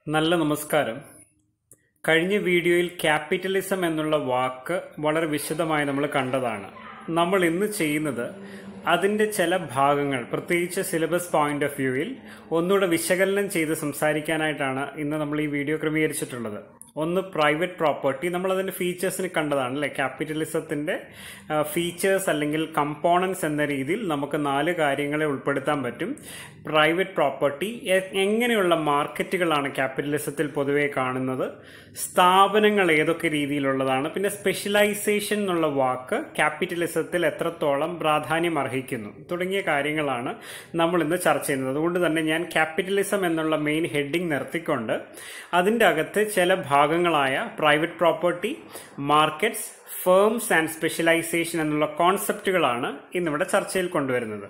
നല്ല നമസ്കാരം കഴിഞ്ഞ വീഡിയോയിൽ ക്യാപിറ്റലിസം എന്നുള്ള വാക്ക് വളരെ വിശദമായി നമ്മൾ കണ്ടതാണ് നമ്മൾ ഇന്ന് ചെയ്യുന്നത് അതിൻ്റെ ചില ഭാഗങ്ങൾ പ്രത്യേകിച്ച് സിലബസ് പോയിന്റ് ഓഫ് വ്യൂവിൽ ഒന്നുകൂടെ വിശകലനം ചെയ്ത് സംസാരിക്കാനായിട്ടാണ് ഇന്ന് നമ്മൾ ഈ വീഡിയോ ക്രമീകരിച്ചിട്ടുള്ളത് ഒന്ന് പ്രൈവറ്റ് പ്രോപ്പർട്ടി നമ്മൾ അതിന്റെ ഫീച്ചേഴ്സിന് കണ്ടതാണ് അല്ലെ ക്യാപിറ്റലിസത്തിന്റെ ഫീച്ചേഴ്സ് അല്ലെങ്കിൽ കമ്പോണൻസ് എന്ന രീതിയിൽ നമുക്ക് നാല് കാര്യങ്ങളെ ഉൾപ്പെടുത്താൻ പറ്റും പ്രൈവറ്റ് പ്രോപ്പർട്ടി എങ്ങനെയുള്ള മാർക്കറ്റുകളാണ് ക്യാപിറ്റലിസത്തിൽ പൊതുവെ കാണുന്നത് സ്ഥാപനങ്ങൾ ഏതൊക്കെ രീതിയിലുള്ളതാണ് പിന്നെ സ്പെഷ്യലൈസേഷൻ എന്നുള്ള വാക്ക് ക്യാപിറ്റലിസത്തിൽ എത്രത്തോളം പ്രാധാന്യം അർഹിക്കുന്നു തുടങ്ങിയ കാര്യങ്ങളാണ് നമ്മൾ ഇന്ന് ചർച്ച ചെയ്യുന്നത് അതുകൊണ്ട് തന്നെ ഞാൻ ക്യാപിറ്റലിസം എന്നുള്ള മെയിൻ ഹെഡിങ് നിർത്തിക്കൊണ്ട് അതിൻ്റെ അകത്ത് ചില ഭാഗങ്ങളായ private property markets firms and specialisation എന്നുള്ള കോൺസെപ്റ്റുകളാണ് ഇന്നിവിടെ ചർച്ചയിൽ കൊണ്ടുവരുന്നത്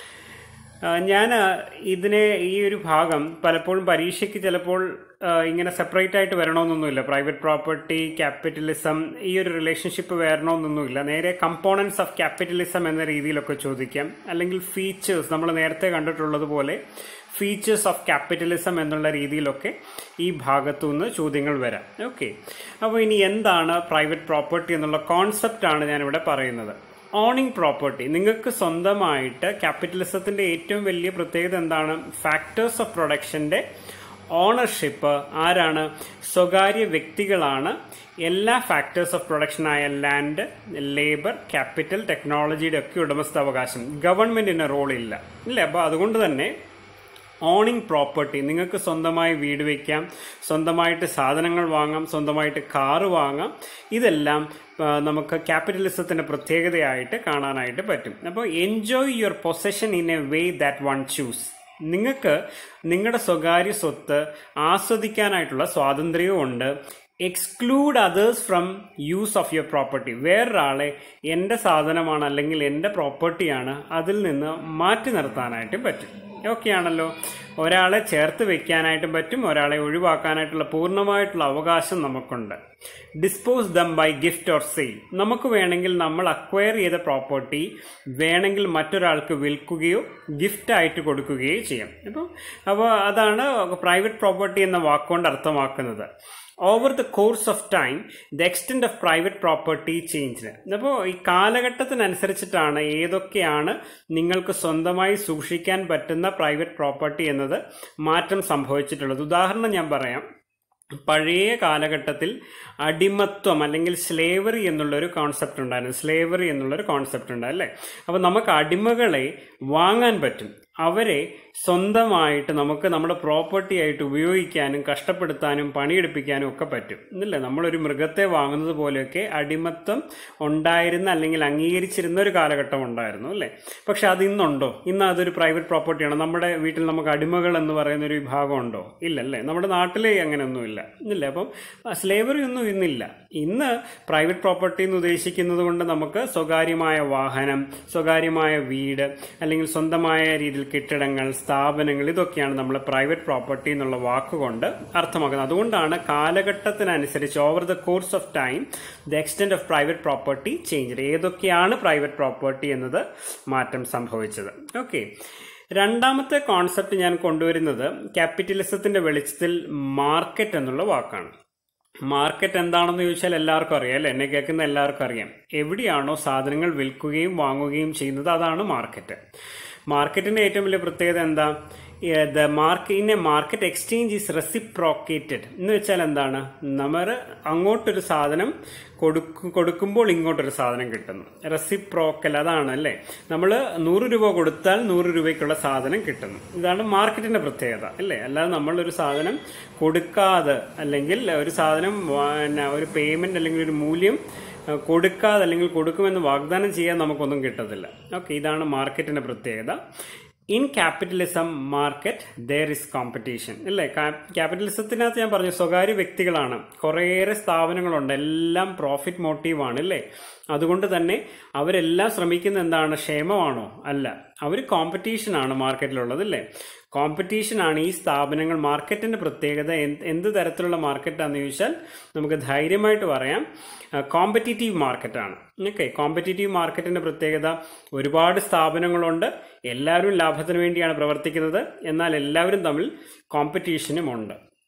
ഞാൻ ഇതിനെ ഈ ഒരു ഭാഗം പലപ്പോഴും പരീക്ഷയ്ക്ക് ചിലപ്പോൾ ഇങ്ങനെ സെപ്പറേറ്റ് ആയിട്ട് വരണമെന്നൊന്നുമില്ല പ്രൈവറ്റ് പ്രോപ്പർട്ടി ക്യാപിറ്റലിസം ഈ ഒരു റിലേഷൻഷിപ്പ് വരണമെന്നൊന്നുമില്ല നേരെ കമ്പോണൻസ് ഓഫ് ക്യാപിറ്റലിസം എന്ന രീതിയിലൊക്കെ ചോദിക്കാം അല്ലെങ്കിൽ ഫീച്ചേഴ്സ് നമ്മൾ നേരത്തെ കണ്ടിട്ടുള്ളതുപോലെ ഫീച്ചേഴ്സ് ഓഫ് ക്യാപിറ്റലിസം എന്നുള്ള രീതിയിലൊക്കെ ഈ ഭാഗത്തു നിന്ന് ചോദ്യങ്ങൾ വരാം ഓക്കെ അപ്പോൾ ഇനി എന്താണ് പ്രൈവറ്റ് പ്രോപ്പർട്ടി എന്നുള്ള കോൺസെപ്റ്റാണ് ഞാനിവിടെ പറയുന്നത് ഓണിംഗ് പ്രോപ്പർട്ടി നിങ്ങൾക്ക് സ്വന്തമായിട്ട് ക്യാപിറ്റലിസത്തിന്റെ ഏറ്റവും വലിയ പ്രത്യേകത എന്താണ് ഫാക്ടേഴ്സ് ഓഫ് പ്രൊഡക്ഷന്റെ ഓണർഷിപ്പ് ആരാണ് സ്വകാര്യ വ്യക്തികളാണ് എല്ലാ ഫാക്ടേഴ്സ് ഓഫ് പ്രൊഡക്ഷനായ ലാൻഡ് ലേബർ ക്യാപിറ്റൽ ടെക്നോളജിയുടെ ഒക്കെ ഉടമസ്ഥാവകാശം ഗവൺമെന്റിന് റോളില്ല ഇല്ലേ അപ്പോൾ അതുകൊണ്ട് തന്നെ ഓണിംഗ് പ്രോപ്പർട്ടി നിങ്ങൾക്ക് സ്വന്തമായി വീട് വയ്ക്കാം സ്വന്തമായിട്ട് സാധനങ്ങൾ വാങ്ങാം സ്വന്തമായിട്ട് കാറ് വാങ്ങാം ഇതെല്ലാം നമുക്ക് ക്യാപിറ്റലിസത്തിന്റെ പ്രത്യേകതയായിട്ട് കാണാനായിട്ട് പറ്റും അപ്പോൾ enjoy your possession in a way that one chooses നിങ്ങൾക്ക് നിങ്ങളുടെ സ്വകാര്യ സ്വത്ത് ആസ്വദിക്കാനായിട്ടുള്ള സ്വാതന്ത്ര്യവും ഉണ്ട് exclude others from use of your property വേറൊരാളെ എൻ്റെ സാധനമാണ് അല്ലെങ്കിൽ എൻ്റെ പ്രോപ്പർട്ടിയാണ് അതിൽ നിന്ന് മാറ്റി നിർത്താനായിട്ടും പറ്റും ഓക്കെ ആണല്ലോ ഒരാളെ ചേർത്ത് വെക്കാനായിട്ടും പറ്റും ഒരാളെ ഒഴിവാക്കാനായിട്ടുള്ള പൂർണ്ണമായിട്ടുള്ള അവകാശം നമുക്കുണ്ട് dispose them by gift or sale നമുക്ക് വേണമെങ്കിൽ നമ്മൾ അക്വയർ ചെയ്ത പ്രോപ്പർട്ടി വേണമെങ്കിൽ മറ്റൊരാൾക്ക് വിൽക്കുകയോ ഗിഫ്റ്റ് ആയിട്ട് കൊടുക്കുകയോ ചെയ്യാം അപ്പോൾ അപ്പോൾ അതാണ് പ്രൈവറ്റ് പ്രോപ്പർട്ടി എന്ന വാക്കുകൊണ്ട് അർത്ഥമാക്കുന്നത് over the course of time the extent of private property ചേഞ്ചിന് അപ്പോൾ ഈ കാലഘട്ടത്തിനനുസരിച്ചിട്ടാണ് ഏതൊക്കെയാണ് നിങ്ങൾക്ക് സ്വന്തമായി സൂക്ഷിക്കാൻ പറ്റുന്ന പ്രൈവറ്റ് പ്രോപ്പർട്ടി എന്നത് മാറ്റം സംഭവിച്ചിട്ടുള്ളത് ഉദാഹരണം ഞാൻ പറയാം പഴയ കാലഘട്ടത്തിൽ അടിമത്വം അല്ലെങ്കിൽ സ്ലേവറി എന്നുള്ളൊരു കോൺസെപ്റ്റ് ഉണ്ടായിരുന്നു സ്ലേവറി എന്നുള്ളൊരു കോൺസെപ്റ്റ് ഉണ്ട് അല്ലേ അപ്പോൾ നമുക്ക് അടിമകളെ വാങ്ങാൻ പറ്റും അവരെ സ്വന്തമായിട്ട് നമുക്ക് നമ്മുടെ പ്രോപ്പർട്ടി ആയിട്ട് ഉപയോഗിക്കാനും കഷ്ടപ്പെടുത്താനും പണിയെടുപ്പിക്കാനും ഒക്കെ പറ്റും ഇല്ലേ നമ്മളൊരു മൃഗത്തെ വാങ്ങുന്നത് പോലെയൊക്കെ അടിമത്വം ഉണ്ടായിരുന്ന അല്ലെങ്കിൽ അംഗീകരിച്ചിരുന്ന ഒരു കാലഘട്ടം ഉണ്ടായിരുന്നു അല്ലേ പക്ഷെ അത് ഇന്നുണ്ടോ ഇന്ന് അതൊരു പ്രൈവറ്റ് പ്രോപ്പർട്ടിയാണ് നമ്മുടെ വീട്ടിൽ നമുക്ക് അടിമകൾ എന്ന് പറയുന്ന ഒരു വിഭാഗം ഉണ്ടോ ഇല്ലല്ലേ നമ്മുടെ നാട്ടിലെ അങ്ങനെയൊന്നുമില്ല ഇല്ല അപ്പം സ്ലേവറി ഒന്നും ഇന്നില്ല ഇന്ന് പ്രൈവറ്റ് പ്രോപ്പർട്ടി എന്ന് ഉദ്ദേശിക്കുന്നത് കൊണ്ട് നമുക്ക് സ്വകാര്യമായ വാഹനം സ്വകാര്യമായ വീട് അല്ലെങ്കിൽ സ്വന്തമായ രീതിയിൽ കെട്ടിടങ്ങൾ സ്ഥാപനങ്ങൾ ഇതൊക്കെയാണ് നമ്മൾ പ്രൈവറ്റ് പ്രോപ്പർട്ടി എന്നുള്ള വാക്കുകൊണ്ട് അർത്ഥമാക്കുന്നത് അതുകൊണ്ടാണ് കാലഘട്ടത്തിനനുസരിച്ച് over the course of time the extent of private property change ഏതൊക്കെയാണ് പ്രൈവറ്റ് പ്രോപ്പർട്ടി എന്നത് മാറ്റം സംഭവിച്ചത് ഓക്കെ രണ്ടാമത്തെ കോൺസെപ്റ്റ് ഞാൻ കൊണ്ടുവരുന്നത് ക്യാപിറ്റലിസത്തിന്റെ വെളിച്ചത്തിൽ മാർക്കറ്റ് എന്നുള്ള വാക്കാണ് മാർക്കറ്റ് എന്താണെന്ന് ചോദിച്ചാൽ എല്ലാവർക്കും അറിയാം അല്ലെ എന്നെ കേൾക്കുന്ന എല്ലാവർക്കും അറിയാം എവിടെയാണോ സാധനങ്ങൾ വിൽക്കുകയും വാങ്ങുകയും ചെയ്യുന്നത് അതാണ് മാർക്കറ്റ് മാർക്കറ്റിന്റെ ഏറ്റവും വലിയ പ്രത്യേകത എന്താ the mark in a market exchange is reciprocated എന്ന് വെച്ചാൽ എന്താണ് നമ്മൾ അങ്ങോട്ടൊരു സാധനം കൊടുക്കു കൊടുക്കുമ്പോൾ ഇങ്ങോട്ടൊരു സാധനം കിട്ടുന്നു റെസിപ്രോക്കൽ അതാണ് അല്ലേ നമ്മൾ നൂറ് രൂപ കൊടുത്താൽ നൂറ് രൂപയ്ക്കുള്ള സാധനം കിട്ടുന്നു ഇതാണ് മാർക്കറ്റിന്റെ പ്രത്യേകത അല്ലേ അല്ലാതെ നമ്മളൊരു സാധനം കൊടുക്കാതെ അല്ലെങ്കിൽ ഒരു സാധനം പിന്നെ ഒരു പേയ്മെന്റ് അല്ലെങ്കിൽ ഒരു മൂല്യം കൊടുക്കാതെ അല്ലെങ്കിൽ കൊടുക്കുമെന്ന് വാഗ്ദാനം ചെയ്യാൻ നമുക്കൊന്നും കിട്ടത്തില്ല ഓക്കെ ഇതാണ് മാർക്കറ്റിന്റെ പ്രത്യേകത in capitalism market there is competition അല്ലേ ക്യാപിറ്റലിസത്തിനകത്ത് ഞാൻ പറഞ്ഞു സ്വകാര്യ വ്യക്തികളാണ് കുറേയേറെ സ്ഥാപനങ്ങളുണ്ട് എല്ലാം പ്രോഫിറ്റ് മോട്ടീവാണ് അല്ലേ അതുകൊണ്ട് തന്നെ അവരെല്ലാം ശ്രമിക്കുന്ന എന്താണ് ക്ഷേമമാണോ അല്ല അവർ കോമ്പറ്റീഷനാണ് മാർക്കറ്റിലുള്ളത് അല്ലേ കോമ്പറ്റീഷനാണ് ഈ സ്ഥാപനങ്ങൾ മാർക്കറ്റിന്റെ പ്രത്യേകത എന്ത് തരത്തിലുള്ള മാർക്കറ്റാന്ന് ചോദിച്ചാൽ നമുക്ക് ധൈര്യമായിട്ട് പറയാം കോമ്പറ്റീറ്റീവ് മാർക്കറ്റാണ് ഓക്കെ കോമ്പറ്റീറ്റീവ് മാർക്കറ്റിന്റെ പ്രത്യേകത ഒരുപാട് സ്ഥാപനങ്ങളുണ്ട് എല്ലാവരും ലാഭത്തിന് വേണ്ടിയാണ് പ്രവർത്തിക്കുന്നത് എന്നാൽ എല്ലാവരും തമ്മിൽ കോമ്പറ്റീഷനും ഉണ്ട്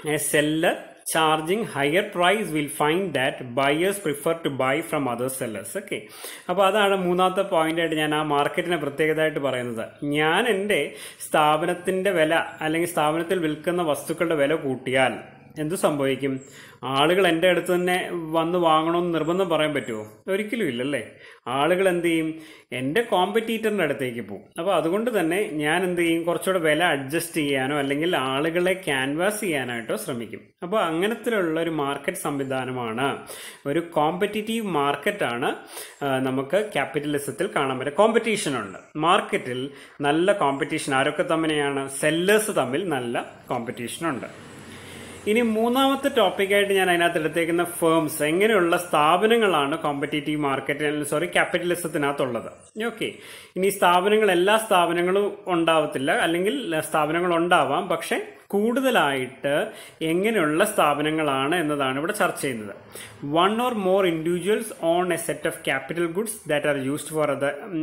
a seller charging higher price will find that buyers prefer to buy from other sellers okay അപ്പോൾ അതാണ് മൂന്നാമത്തെ പോയിന്റായിട്ട് ഞാൻ ആ മാർക്കറ്റിനെ പ്രത്യേകതയായിട്ട് പറയുന്നത് ഞാൻ എൻ്റെ സ്ഥാപനത്തിൻ്റെ വില അല്ലെങ്കിൽ സ്ഥാപനത്തിൽ വിൽക്കുന്ന വസ്തുക്കളുടെ വില കൂട്ടിയാൽ എന്തു സംഭവിക്കും ആളുകൾ എൻ്റെ അടുത്ത് തന്നെ വന്ന് വാങ്ങണമെന്ന് നിർബന്ധം പറയാൻ പറ്റുമോ ഒരിക്കലും ഇല്ലല്ലേ ആളുകൾ എന്ത് ചെയ്യും എൻ്റെ കോമ്പറ്റീറ്ററിൻ്റെ അടുത്തേക്ക് പോകും അപ്പോൾ അതുകൊണ്ട് തന്നെ ഞാൻ എന്ത് ചെയ്യും കുറച്ചുകൂടെ വില അഡ്ജസ്റ്റ് ചെയ്യാനോ അല്ലെങ്കിൽ ആളുകളെ ക്യാൻവാസ് ചെയ്യാനായിട്ടോ ശ്രമിക്കും അപ്പോൾ അങ്ങനത്തിലുള്ള ഒരു മാർക്കറ്റ് സംവിധാനമാണ് ഒരു കോമ്പറ്റീറ്റീവ് മാർക്കറ്റാണ് നമുക്ക് ക്യാപിറ്റലിസത്തിൽ കാണാൻ പറ്റും കോമ്പറ്റീഷൻ ഉണ്ട് മാർക്കറ്റിൽ നല്ല കോമ്പറ്റീഷൻ ആരൊക്കെ തമ്മിലെയാണ് സെല്ലേഴ്സ് തമ്മിൽ നല്ല കോമ്പറ്റീഷൻ ഉണ്ട് ഇനി മൂന്നാമത്തെ ടോപ്പിക്കായിട്ട് ഞാൻ അതിനകത്ത് എടുത്തേക്കുന്ന ഫേംസ് എങ്ങനെയുള്ള സ്ഥാപനങ്ങളാണ് കോമ്പറ്റേറ്റീവ് മാർക്കറ്റ് സോറി ക്യാപിറ്റലിസത്തിനകത്തുള്ളത് ഓക്കെ ഇനി സ്ഥാപനങ്ങൾ എല്ലാ സ്ഥാപനങ്ങളും ഉണ്ടാവത്തില്ല അല്ലെങ്കിൽ സ്ഥാപനങ്ങൾ ഉണ്ടാവാം പക്ഷെ കൂടുതലായിട്ട് എങ്ങനെയുള്ള സ്ഥാപനങ്ങളാണ് എന്നതാണ് ഇവിടെ ചർച്ച ചെയ്യുന്നത് one or more individuals own a set of capital goods that are used for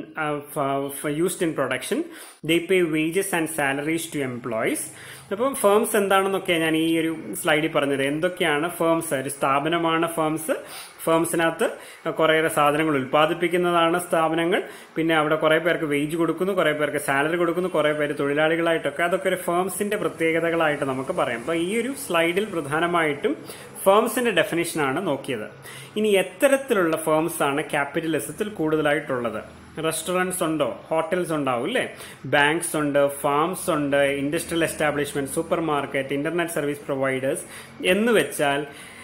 the used in production they pay wages and salaries to employees അപ്പം ഫേംസ് എന്താണെന്നൊക്കെ ഞാൻ ഈ ഒരു സ്ലൈഡിൽ പറഞ്ഞത് എന്തൊക്കെയാണ് ഫേംസ് ഒരു സ്ഥാപനമാണ് ഫേംസ് ഫേംസിനകത്ത് കുറേയേറെ സാധനങ്ങൾ ഉൽപ്പാദിപ്പിക്കുന്നതാണ് സ്ഥാപനങ്ങൾ പിന്നെ അവിടെ കുറേ പേർക്ക് വേജ് കൊടുക്കുന്നു കുറേ പേർക്ക് സാലറി കൊടുക്കുന്നു കുറേ പേര് തൊഴിലാളികളായിട്ടൊക്കെ അതൊക്കെ ഒരു ഫേംസിന്റെ പ്രത്യേകതകളായിട്ട് നമുക്ക് പറയാം അപ്പോൾ ഈ ഒരു സ്ലൈഡിൽ പ്രധാനമായിട്ടും ഫേംസിന്റെ ഡെഫിനേഷനാണ് നോക്കിയത് ഇനി എത്തരത്തിലുള്ള ഫേംസ് ആണ് ക്യാപിറ്റലിസത്തിൽ കൂടുതലായിട്ടുള്ളത് റെസ്റ്റോറൻറ്റ്സ് ഉണ്ടോ ഹോട്ടൽസ് ഉണ്ടാവും അല്ലേ ബാങ്ക്സ് ഉണ്ട് ഫാംസ് ഉണ്ട് industrial establishment super market internet service providers എന്ന് വെച്ചാൽ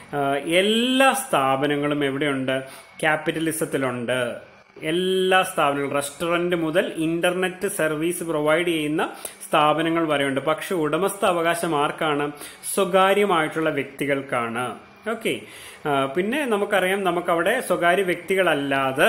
എല്ലാ സ്ഥാപനങ്ങളും എവിടെയുണ്ട് ക്യാപിറ്റലിസത്തിലുണ്ട് എല്ലാ സ്ഥാപനങ്ങളും റെസ്റ്റോറന്റ് മുതൽ ഇന്റർനെറ്റ് സർവീസ് പ്രൊവൈഡ് ചെയ്യുന്ന സ്ഥാപനങ്ങൾ വരെയുണ്ട് പക്ഷെ ഉടമസ്ഥ അവകാശം ആർക്കാണ് സ്വകാര്യമായിട്ടുള്ള വ്യക്തികൾക്കാണ് ഓക്കെ പിന്നെ നമുക്കറിയാം നമുക്കവിടെ സ്വകാര്യ വ്യക്തികളല്ലാതെ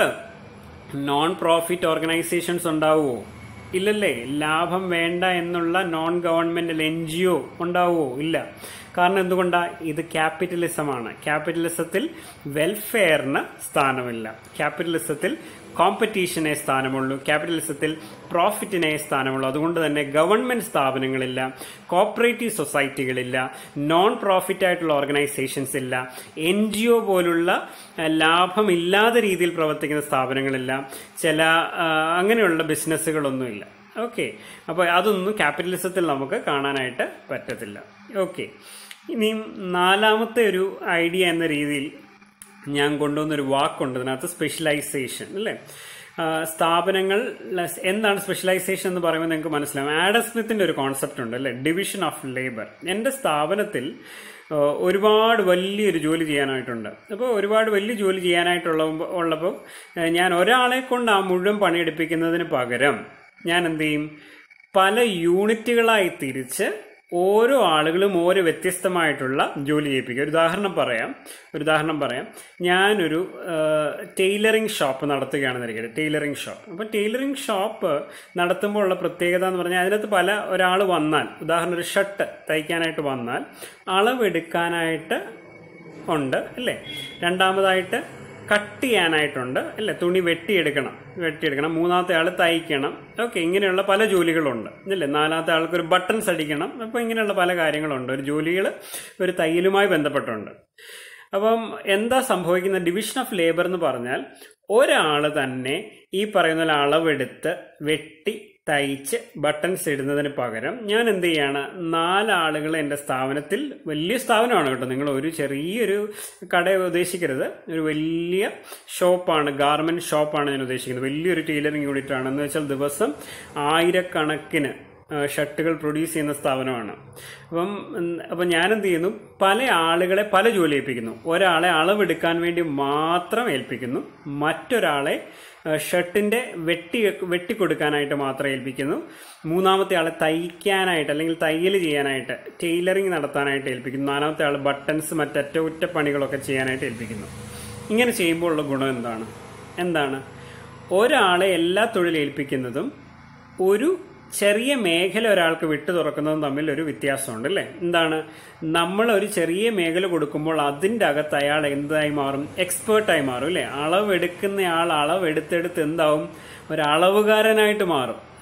നോൺ പ്രോഫിറ്റ് ഓർഗനൈസേഷൻസ് ഉണ്ടാവുമോ ഇല്ലല്ലേ ലാഭം വേണ്ട എന്നുള്ള non governmental N G O ഉണ്ടാവുമോ ഇല്ല കാരണം എന്തുകൊണ്ടാ ഇത് ക്യാപിറ്റലിസമാണ് ക്യാപിറ്റലിസത്തിൽ വെൽഫെയറിന് സ്ഥാനമില്ല ക്യാപിറ്റലിസത്തിൽ കോമ്പറ്റീഷനെ സ്ഥാനമുള്ളൂ ക്യാപിറ്റലിസത്തിൽ പ്രോഫിറ്റിനെ സ്ഥാനമുള്ളൂ അതുകൊണ്ട് തന്നെ ഗവൺമെന്റ് സ്ഥാപനങ്ങളില്ല കോപ്പറേറ്റീവ് സൊസൈറ്റികളില്ല നോൺ പ്രോഫിറ്റ് ആയിട്ടുള്ള ഓർഗനൈസേഷൻസ് ഇല്ല എൻ ജി ഒ പോലുള്ള ലാഭമില്ലാത്ത രീതിയിൽ പ്രവർത്തിക്കുന്ന സ്ഥാപനങ്ങളില്ല ചില അങ്ങനെയുള്ള ബിസിനസ്സുകളൊന്നുമില്ല ഓക്കെ അപ്പോൾ അതൊന്നും ക്യാപിറ്റലിസത്തിൽ നമുക്ക് കാണാനായിട്ട് പറ്റത്തില്ല ഓക്കെ ഇനിയും നാലാമത്തെ ഒരു ഐഡിയ എന്ന രീതിയിൽ ഞാൻ കൊണ്ടുവന്നൊരു വാക്കുണ്ട് ഇതിനകത്ത് സ്പെഷ്യലൈസേഷൻ അല്ലേ സ്ഥാപനങ്ങൾ എന്താണ് സ്പെഷ്യലൈസേഷൻ എന്ന് പറയുമ്പോൾ നിങ്ങൾക്ക് മനസ്സിലാവും ആഡം സ്മിത്തിന്റെ ഒരു കോൺസെപ്റ്റ് ഉണ്ട് അല്ലേ ഡിവിഷൻ ഓഫ് ലേബർ എൻ്റെ സ്ഥാപനത്തിൽ ഒരുപാട് വലിയൊരു ജോലി ചെയ്യാനായിട്ടുണ്ട് അപ്പോൾ ഒരുപാട് വലിയ ജോലി ചെയ്യാനായിട്ടുള്ള ഉള്ളപ്പോൾ ഞാൻ ഒരാളെ കൊണ്ട് ആ മുഴുവൻ പണിയെടുപ്പിക്കുന്നതിന് പകരം ഞാൻ എന്ത് ചെയ്യും പല യൂണിറ്റുകളായി തിരിച്ച് ഓരോ ആളുകളും ഓരോ വ്യത്യസ്തമായിട്ടുള്ള ജോലി ചെയ്യിപ്പിക്കുക ഒരു ഉദാഹരണം പറയാം ഒരു ഉദാഹരണം പറയാം ഞാനൊരു ടൈലറിംഗ് ഷോപ്പ് നടത്തുകയാണെന്നിരിക്കട്ടെ ടൈലറിംഗ് ഷോപ്പ് അപ്പോൾ ടൈലറിംഗ് ഷോപ്പ് നടത്തുമ്പോൾ ഉള്ള പ്രത്യേകത എന്ന് പറഞ്ഞാൽ അതിനകത്ത് പല ഒരാൾ വന്നാൽ ഉദാഹരണം ഒരു ഷർട്ട് തയ്ക്കാനായിട്ട് വന്നാൽ അളവെടുക്കാനായിട്ട് ഉണ്ട് അല്ലേ രണ്ടാമതായിട്ട് കട്ട് ചെയ്യാനായിട്ടുണ്ട് അല്ലേ തുണി വെട്ടിയെടുക്കണം വെട്ടിയെടുക്കണം മൂന്നാമത്തെ ആൾ തയ്ക്കണം ഓക്കെ ഇങ്ങനെയുള്ള പല ജോലികളുണ്ട് അല്ലേ നാലാമത്തെ ആൾക്ക് ഒരു ബട്ടൺസ് അടിക്കണം അപ്പോൾ ഇങ്ങനെയുള്ള പല കാര്യങ്ങളുണ്ട് ഒരു ജോലികൾ ഒരു തയ്യലുമായി ബന്ധപ്പെട്ടുണ്ട് അപ്പം എന്താ സംഭവിക്കുന്ന ഡിവിഷൻ ഓഫ് ലേബർ എന്ന് പറഞ്ഞാൽ ഒരാൾ തന്നെ ഈ പറയുന്ന അളവെടുത്ത് വെട്ടി തയ്ച്ച് ബട്ടൺസ് ഇടുന്നതിന് പകരം ഞാൻ എന്ത് ചെയ്യാണ് നാലാളുകൾ എൻ്റെ സ്ഥാപനത്തിൽ വലിയ സ്ഥാപനമാണ് കേട്ടോ നിങ്ങൾ ഒരു ചെറിയൊരു കട ഉദ്ദേശിക്കരുത് ഒരു വലിയ ഷോപ്പാണ് ഗാർമെന്റ് ഷോപ്പാണ് ഞാൻ ഉദ്ദേശിക്കുന്നത് വലിയൊരു ടൈലറിംഗ് യൂണിറ്റ് ആണ് എന്ന് വെച്ചാൽ ദിവസം ആയിരക്കണക്കിന് ഷർട്ടുകൾ പ്രൊഡ്യൂസ് ചെയ്യുന്ന സ്ഥാപനമാണ് അപ്പം അപ്പം ഞാൻ എന്ത് ചെയ്യുന്നു പല ആളുകളെ പല ജോലി ഏൽപ്പിക്കുന്നു ഒരാളെ അളവെടുക്കാൻ വേണ്ടി മാത്രം ഏൽപ്പിക്കുന്നു മറ്റൊരാളെ ഷർട്ടിന്റെ വെട്ടി വെട്ടിക്കൊടുക്കാനായിട്ട് മാത്രം ഏൽപ്പിക്കുന്നു മൂന്നാമത്തെ ആളെ തയ്ക്കാനായിട്ട് അല്ലെങ്കിൽ തയ്യൽ ചെയ്യാനായിട്ട് ടൈലറിങ് നടത്താനായിട്ട് ഏൽപ്പിക്കുന്നു നാലാമത്തെ ആൾ ബട്ടൺസ് മറ്ററ്റകുറ്റപ്പണികളൊക്കെ ചെയ്യാനായിട്ട് ഏൽപ്പിക്കുന്നു ഇങ്ങനെ ചെയ്യുമ്പോൾ ഉള്ള ഗുണം എന്താണ് എന്താണ് ഒരാളെ എല്ലാ തൊഴിലേൽപ്പിക്കുന്നതും ഒരു ചെറിയ മേഖല ഒരാൾക്ക് വിട്ടു തുറക്കുന്നതും തമ്മിൽ ഒരു വ്യത്യാസമുണ്ട് അല്ലേ എന്താണ് നമ്മൾ ഒരു ചെറിയ മേഖല കൊടുക്കുമ്പോൾ അതിൻ്റെ അകത്ത് അയാൾ എന്തായി മാറും എക്സ്പേർട്ടായി മാറും അല്ലേ അളവെടുക്കുന്ന ആൾ അളവെടുത്തെടുത്ത് എന്താവും ഒരു അളവുകാരനായിട്ട് മാറും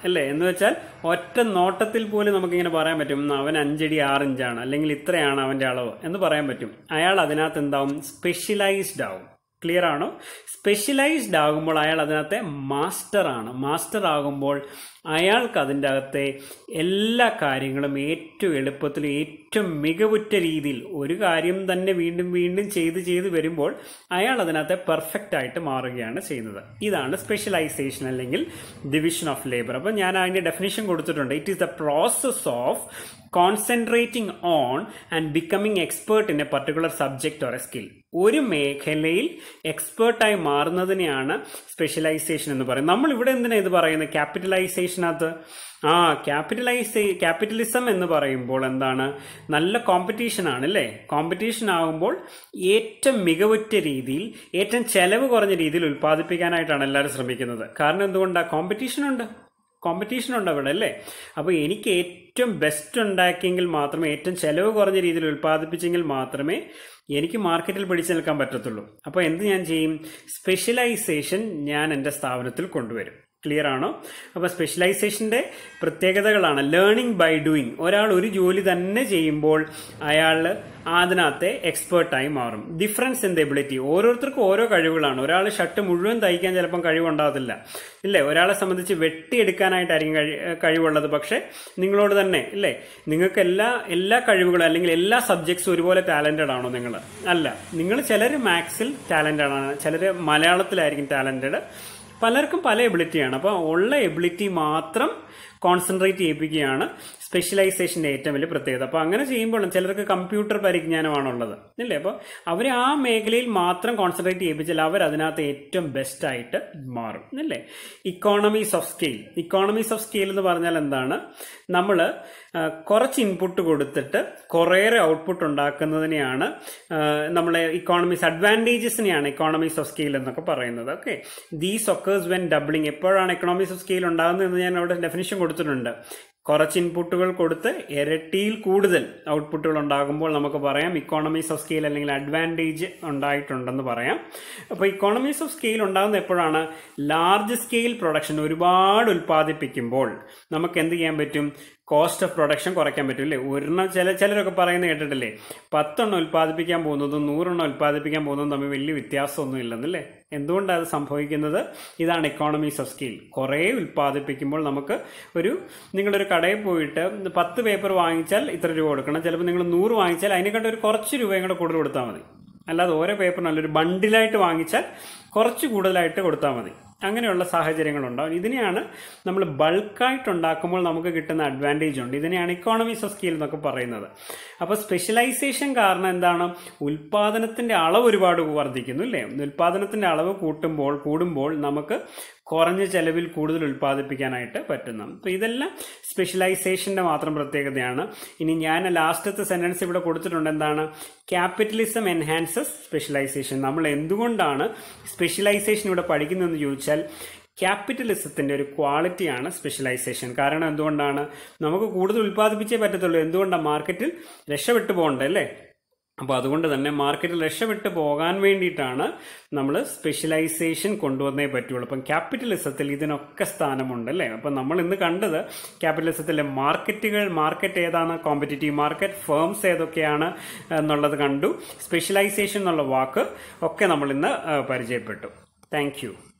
അല്ലേ എന്ന് വെച്ചാൽ ഒറ്റ നോട്ടത്തിൽ പോലും നമുക്കിങ്ങനെ പറയാൻ പറ്റും "ഉം, അവൻ അഞ്ചടി ആറ് ഇഞ്ചാണ് അല്ലെങ്കിൽ ഇത്രയാണ് അവന്റെ അളവ് എന്ന് പറയാൻ പറ്റും അയാൾ അതിനകത്ത് എന്താവും സ്പെഷ്യലൈസ്ഡ് ആവും ക്ലിയർ ആണോ സ്പെഷ്യലൈസ്ഡ് ആകുമ്പോൾ അയാൾ അതിനകത്തെ മാസ്റ്റർ ആണ് മാസ്റ്റർ ആകുമ്പോൾ അയാൾക്ക് അതിൻ്റെ അകത്തെ എല്ലാ കാര്യങ്ങളും ഏറ്റവും എളുപ്പത്തിൽ ഏറ്റവും മികവുറ്റ രീതിയിൽ ഒരു കാര്യം തന്നെ വീണ്ടും വീണ്ടും ചെയ്ത് ചെയ്ത് വരുമ്പോൾ അയാൾ അതിനകത്തെ പെർഫെക്റ്റ് ആയിട്ട് മാറുകയാണ് ചെയ്യുന്നത് ഇതാണ് സ്പെഷ്യലൈസേഷൻ അല്ലെങ്കിൽ ഡിവിഷൻ ഓഫ് ലേബർ അപ്പം ഞാൻ അതിൻ്റെ ഡെഫിനേഷൻ കൊടുത്തിട്ടുണ്ട് it is the process of concentrating on and becoming expert in a particular subject or a skill ഒരു മേഖലയിൽ എക്സ്പേർട്ടായി മാറുന്നതിനെയാണ് സ്പെഷ്യലൈസേഷൻ എന്ന് പറയുന്നത് നമ്മൾ ഇവിടെ എന്തിനാണ് ഇത് പറയുന്നത് ക്യാപിറ്റലൈസേഷനകത്ത് ആ ക്യാപിറ്റലൈസേ ക്യാപിറ്റലിസം എന്ന് പറയുമ്പോൾ എന്താണ് നല്ല കോമ്പറ്റീഷൻ ആണ് അല്ലേ കോമ്പറ്റീഷൻ ആകുമ്പോൾ ഏറ്റവും മികവുറ്റ രീതിയിൽ ഏറ്റവും ചെലവ് കുറഞ്ഞ രീതിയിൽ ഉൽപ്പാദിപ്പിക്കാനായിട്ടാണ് എല്ലാവരും ശ്രമിക്കുന്നത് കാരണം എന്തുകൊണ്ടാണ് കോമ്പറ്റീഷൻ ഉണ്ട് കോമ്പറ്റീഷൻ ഉണ്ട് അവിടെ അല്ലേ അപ്പോൾ എനിക്ക് ഏറ്റവും ബെസ്റ്റ് ഉണ്ടാക്കിയെങ്കിൽ മാത്രമേ ഏറ്റവും ചെലവ് കുറഞ്ഞ രീതിയിൽ ഉൽപ്പാദിപ്പിച്ചെങ്കിൽ മാത്രമേ എനിക്ക് മാർക്കറ്റിൽ പിടിച്ചു നിൽക്കാൻ പറ്റത്തുള്ളൂ അപ്പോൾ എന്ത് ഞാൻ ചെയ്യും സ്പെഷ്യലൈസേഷൻ ഞാൻ എൻ്റെ സ്ഥാപനത്തിൽ കൊണ്ടുവരും ക്ലിയർ ആണോ അപ്പോൾ സ്പെഷ്യലൈസേഷൻ്റെ പ്രത്യേകതകളാണ് ലേണിംഗ് ബൈ ഡൂയിങ് ഒരാൾ ഒരു ജോലി തന്നെ ചെയ്യുമ്പോൾ അയാൾ അതിനകത്തെ എക്സ്പേർട്ടായി മാറും ഡിഫറൻസ് ഇൻ ദ എബിലിറ്റി ഓരോരുത്തർക്കും ഓരോ കഴിവുകളാണ് ഒരാൾ ഷർട്ട് മുഴുവൻ തയ്ക്കാൻ ചിലപ്പം കഴിവുണ്ടാകത്തില്ല ഇല്ലേ ഒരാളെ സംബന്ധിച്ച് വെട്ടിയെടുക്കാനായിട്ടായിരിക്കും കഴി കഴിവുള്ളത് പക്ഷേ നിങ്ങളോട് തന്നെ ഇല്ലേ നിങ്ങൾക്ക് എല്ലാ എല്ലാ കഴിവുകളും അല്ലെങ്കിൽ എല്ലാ സബ്ജക്ട്സും ഒരുപോലെ ടാലന്റഡ് ആണോ നിങ്ങൾ അല്ല നിങ്ങൾ ചിലർ മാത്സിൽ ടാലന്റഡ് ആണ് ചിലർ മലയാളത്തിലായിരിക്കും ടാലന്റഡ് പലർക്കും പല എബിലിറ്റിയാണ് അപ്പോൾ ഉള്ള എബിലിറ്റി മാത്രം കോൺസെൻട്രേറ്റ് ചെയ്യിപ്പിക്കുകയാണ് സ്പെഷ്യലൈസേഷൻ്റെ ഏറ്റവും വലിയ പ്രത്യേകത അപ്പോൾ അങ്ങനെ ചെയ്യുമ്പോൾ ചിലർക്ക് കമ്പ്യൂട്ടർ പരിജ്ഞാനമാണുള്ളത് ഇല്ലേ അപ്പോൾ അവർ ആ മേഖലയിൽ മാത്രം കോൺസെൻട്രേറ്റ് ചെയ്യിപ്പിച്ചാൽ അവർ അതിനകത്ത് ഏറ്റവും ബെസ്റ്റ് ആയിട്ട് മാറും അല്ലേ economies of scale economies of scale എന്ന് പറഞ്ഞാൽ എന്താണ് നമ്മൾ കുറച്ച് ഇൻപുട്ട് കൊടുത്തിട്ട് കുറേയേറെ ഔട്ട്പുട്ട് ഉണ്ടാക്കുന്നതിനെയാണ് നമ്മളെ ഇക്കോണമീസ് അഡ്വാൻറ്റേജസിനെയാണ് ഇക്കോണമീസ് ഓഫ് സ്കെയിൽ എന്നൊക്കെ പറയുന്നത് okay these occurs when doubling എപ്പോഴാണ് എക്കണോമീസ് ഓഫ് സ്കെയിൽ ഉണ്ടാകുന്നതെന്ന് ഞാൻ അവിടെ ഡെഫിനിഷൻ കൊടുത്തിട്ടുണ്ട് കുറച്ച് ഇൻപുട്ടുകൾ കൊടുത്ത് ഇരട്ടിയിൽ കൂടുതൽ ഔട്ട്പുട്ടുകൾ ഉണ്ടാകുമ്പോൾ നമുക്ക് പറയാം ഇക്കോണമീസ് ഓഫ് സ്കെയിൽ അല്ലെങ്കിൽ അഡ്വാൻറ്റേജ് ഉണ്ടായിട്ടുണ്ടെന്ന് പറയാം അപ്പോൾ ഇക്കോണമീസ് ഓഫ് സ്കെയിൽ ഉണ്ടാകുന്ന എപ്പോഴാണ് ലാർജ് സ്കെയിൽ പ്രൊഡക്ഷൻ ഒരുപാട് ഉൽപ്പാദിപ്പിക്കുമ്പോൾ നമുക്ക് എന്ത് ചെയ്യാൻ പറ്റും കോസ്റ്റ് ഓഫ് പ്രൊഡക്ഷൻ കുറയ്ക്കാൻ പറ്റും അല്ലേ ഒരെണ്ണം ചില ചിലരൊക്കെ പറയുന്നത് കേട്ടിട്ടില്ലേ പത്തെണ്ണം ഉൽപ്പാദിപ്പിക്കാൻ പോകുന്നതും നൂറെണ്ണം ഉൽപ്പാദിപ്പിക്കാൻ പോകുന്നതും തമ്മിൽ വലിയ വ്യത്യാസമൊന്നും ഇല്ലെന്നല്ലേ എന്തുകൊണ്ടാണ് അത് സംഭവിക്കുന്നത് ഇതാണ് എക്കോണമീസ് ഓഫ് സ്കെയിൽ കുറേ ഉൽപ്പാദിപ്പിക്കുമ്പോൾ നമുക്ക് ഒരു നിങ്ങളൊരു കടയിൽ പോയിട്ട് പത്ത് പേപ്പർ വാങ്ങിച്ചാൽ ഇത്ര രൂപ കൊടുക്കണം ചിലപ്പോൾ നിങ്ങൾ നൂറ് വാങ്ങിച്ചാൽ അതിനെക്കാട്ട് ഒരു കുറച്ച് രൂപയും കൂടെ കൂടുതൽ കൊടുത്താൽ മതി അല്ലാതെ ഓരോ പേപ്പർ നല്ലൊരു ബണ്ടിലായിട്ട് വാങ്ങിച്ചാൽ കുറച്ച് കൂടുതലായിട്ട് കൊടുത്താൽ മതി അങ്ങനെയുള്ള സാഹചര്യങ്ങളുണ്ടാവും ഇതിനെയാണ് നമ്മൾ ബൾക്കായിട്ട് ഉണ്ടാക്കുമ്പോൾ നമുക്ക് കിട്ടുന്ന അഡ്വാൻറ്റേജ് ഉണ്ട് ഇതിനെയാണ് ഇക്കോണമീസ് ഓഫ് സ്കെയിൽ എന്നൊക്കെ പറയുന്നത് അപ്പോൾ സ്പെഷ്യലൈസേഷൻ കാരണം എന്താണ് ഉൽപാദനത്തിന്റെ അളവ് ഒരുപാട് വർദ്ധിക്കുന്നു അല്ലേ ഉൽപാദനത്തിന്റെ അളവ് കൂട്ടുമ്പോൾ കൂടുമ്പോൾ നമുക്ക് കുറഞ്ഞ ചെലവിൽ കൂടുതൽ ഉൽപ്പാദിപ്പിക്കാനായിട്ട് പറ്റുന്നു അപ്പോൾ ഇതെല്ലാം സ്പെഷ്യലൈസേഷന്റെ മാത്രം പ്രത്യേകതയാണ് ഇനി ഞാൻ ലാസ്റ്റത്തെ സെന്റൻസ് ഇവിടെ കൊടുത്തിട്ടുണ്ട് എന്താണ് ക്യാപിറ്റലിസം എൻഹാൻസസ് സ്പെഷ്യലൈസേഷൻ നമ്മൾ എന്തുകൊണ്ടാണ് സ്പെഷ്യലൈസേഷൻ ഇവിടെ പഠിക്കുന്നതെന്ന് ചോദിച്ചാൽ ക്യാപിറ്റലിസത്തിന്റെ ഒരു ക്വാളിറ്റിയാണ് സ്പെഷ്യലൈസേഷൻ കാരണം എന്തുകൊണ്ടാണ് നമുക്ക് കൂടുതൽ ഉൽപ്പാദിപ്പിച്ചേ പറ്റത്തുള്ളൂ എന്തുകൊണ്ടാണ് മാർക്കറ്റിൽ രക്ഷപ്പെട്ടു പോകണ്ടേ അല്ലേ അപ്പോൾ അതുകൊണ്ട് തന്നെ മാർക്കറ്റിൽ രക്ഷപ്പെട്ട് പോകാൻ വേണ്ടിയിട്ടാണ് നമ്മൾ സ്പെഷ്യലൈസേഷൻ കൊണ്ടുവന്നേ പറ്റുള്ളൂ അപ്പം ക്യാപിറ്റലിസത്തിൽ ഇതിനൊക്കെ സ്ഥാനമുണ്ട് അല്ലേ അപ്പം നമ്മൾ ഇന്ന് കണ്ടത് ക്യാപിറ്റലിസത്തിലെ മാർക്കറ്റുകൾ മാർക്കറ്റ് ഏതാണ് കോമ്പറ്റീറ്റീവ് മാർക്കറ്റ് ഫേംസ് ഏതൊക്കെയാണ് എന്നുള്ളത് കണ്ടു സ്പെഷ്യലൈസേഷൻ എന്നുള്ള വാക്ക് ഒക്കെ നമ്മൾ ഇന്ന് പരിചയപ്പെട്ടു താങ്ക്